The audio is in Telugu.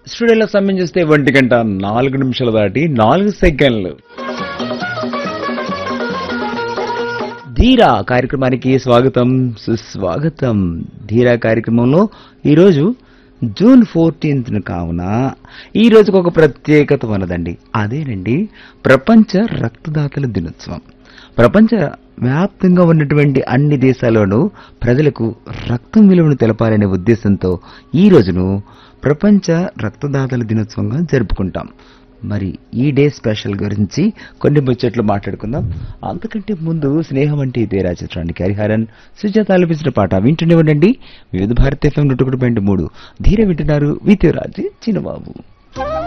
స్టూడియోలో సమయం చూస్తే ఒంటి గంట నాలుగు నిమిషాలు దాటి నాలుగు సెకండ్లు ధీరా కార్యక్రమానికి స్వాగతం సుస్వాగతం ధీరా కార్యక్రమంలో ఈరోజు జూన్ ఫోర్టీన్త్ కావున ఈ రోజుకు ఒక ప్రత్యేకత ఉన్నదండి అదేనండి ప్రపంచ రక్తదాతల దినోత్సవం ప్రపంచ వ్యాప్తంగా ఉన్నటువంటి అన్ని దేశాల్లోనూ ప్రజలకు రక్తం విలువను తెలపాలనే ఉద్దేశంతో ఈ రోజును ప్రపంచ రక్తదాతల దినోత్సవంగా జరుపుకుంటాం మరి ఈ డే స్పెషల్ గురించి కొన్ని ముచ్చట్లు మాట్లాడుకుందాం అంతకంటే ముందు స్నేహం అంటే ఇదేరా చిత్రానికి హరిహరన్ సుజాత ఆలపించిన పాట వింటూనే ఉండండి వివిధ భారత ఎఫ్ఎం నూట ఒకటి పాయింట్ మూడు ధీర వింటున్నారు విత్యరాజు చిన్నబాబు